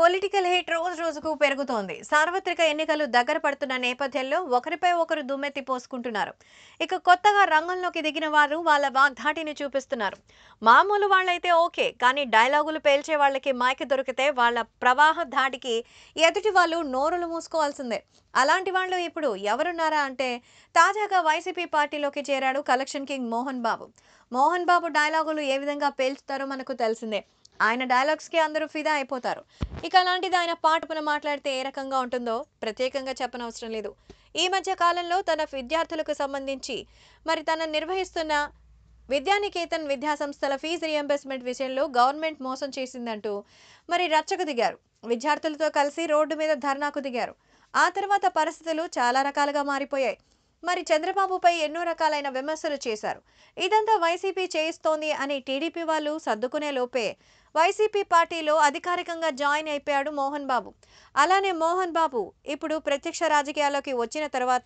political heat రోజు రోజుకు పెరుగుతోంది సార్వత్రిక ఎన్నికలు దగ్గర పడుతున్న నేపథ్యంలో ఒకరిపై ఒకరు దుమ్మెత్తి పోసుకుంటున్నారు ఇక కొత్తగా రంగంలోకి దిగిన వారు వాళ్ళ వాగ్ధాటిని చూపిస్తున్నారు మామూలు వాళ్ళైతే ఓకే కానీ డైలాగులు పేల్చే వాళ్ళకి మైక్ దొరికితే వాళ్ళ ప్రవాహ ధాటికి ఎదుటి వాళ్ళు నోరులు మూసుకోవాల్సిందే అలాంటి వాళ్ళు ఇప్పుడు ఎవరున్నారా అంటే తాజాగా వైసీపీ పార్టీలోకి చేరాడు కలెక్షన్ కింగ్ మోహన్ బాబు మోహన్ బాబు డైలాగులు ఏ విధంగా పేల్చుతారో మనకు తెలిసిందే ఆయన డైలాగ్స్కి అందరూ ఫిదా అయిపోతారు ఇక అలాంటిది ఆయన పాటపున మాట్లాడితే ఏ రకంగా ఉంటుందో ప్రత్యేకంగా చెప్పనవసరం లేదు ఈ మధ్య కాలంలో తన విద్యార్థులకు సంబంధించి మరి తన నిర్వహిస్తున్న విద్యానికేతన్ విద్యా సంస్థల ఫీజు రియంబర్స్మెంట్ విషయంలో గవర్నమెంట్ మోసం చేసిందంటూ మరి రచ్చకు దిగారు విద్యార్థులతో కలిసి రోడ్డు మీద ధర్నాకు దిగారు ఆ తర్వాత పరిస్థితులు చాలా రకాలుగా మారిపోయాయి మరి చంద్రబాబుపై ఎన్నో రకాలైన విమర్శలు చేశారు ఇదంతా వైసీపీ చేయిస్తోంది అని టీడీపీ వాళ్ళు సర్దుకునే లోపే వైసీపీ పార్టీలో అధికారికంగా జాయిన్ అయిపోయాడు మోహన్ బాబు అలానే మోహన్ బాబు ఇప్పుడు ప్రత్యక్ష రాజకీయాల్లోకి వచ్చిన తర్వాత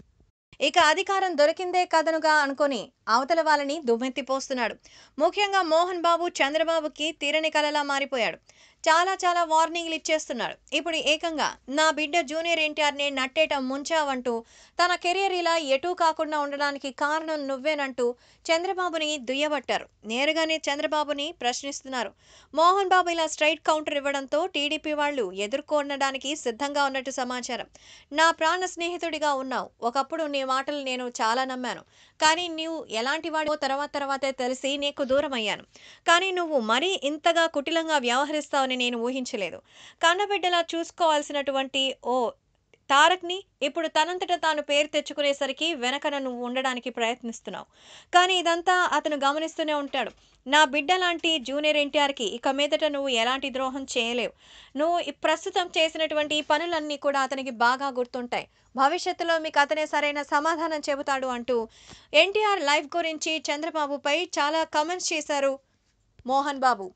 ఇక అధికారం దొరికిందే కథనుగా అనుకొని అవతల వాళ్ళని దుమ్మెత్తిపోస్తున్నాడు ముఖ్యంగా మోహన్ బాబు చంద్రబాబుకి తీరని కలలా మారిపోయాడు చాలా చాలా వార్నింగ్లు ఇచ్చేస్తున్నాడు ఇప్పుడు ఏకంగా నా బిడ్డ జూనియర్ ఎన్టీఆర్ని నట్టేట ముంచావంటూ తన కెరీర్ ఇలా ఎటూ కాకుండా ఉండడానికి కారణం నువ్వేనంటూ చంద్రబాబుని దుయ్యబట్టారు నేరుగానే చంద్రబాబుని ప్రశ్నిస్తున్నారు మోహన్ బాబు ఇలా స్ట్రైట్ కౌంటర్ ఇవ్వడంతో టీడీపీ వాళ్ళు ఎదుర్కొనడానికి సిద్ధంగా ఉన్నట్టు సమాచారం నా ప్రాణ స్నేహితుడిగా ఉన్నావు ఒకప్పుడు నీ మాటలు నేను చాలా నమ్మాను కానీ నువ్వు ఎలాంటి వాడో తర్వాత తర్వాతే తెలిసి నీకు దూరం అయ్యాను కానీ నువ్వు మరీ ఇంతగా కుటిలంగా వ్యవహరిస్తావని నేను ఊహించలేదు కన్నబిడ్డలా చూసుకోవాల్సినటువంటి ఓ తారక్ని ఇప్పుడు తనంతట తాను పేరు తెచ్చుకునేసరికి వెనకన నువ్వు ఉండడానికి ప్రయత్నిస్తున్నావు కానీ ఇదంతా అతను గమనిస్తూనే ఉంటాడు నా బిడ్డ లాంటి జూనియర్ ఎన్టీఆర్కి ఇక మీదట నువ్వు ఎలాంటి ద్రోహం చేయలేవు నువ్వు ఈ ప్రస్తుతం చేసినటువంటి ఈ పనులన్నీ కూడా అతనికి బాగా గుర్తుంటాయి భవిష్యత్తులో మీకు అతనే సరైన సమాధానం చెబుతాడు అంటూ ఎన్టీఆర్ లైఫ్ గురించి చంద్రబాబుపై చాలా కమెంట్స్ చేశారు మోహన్ బాబు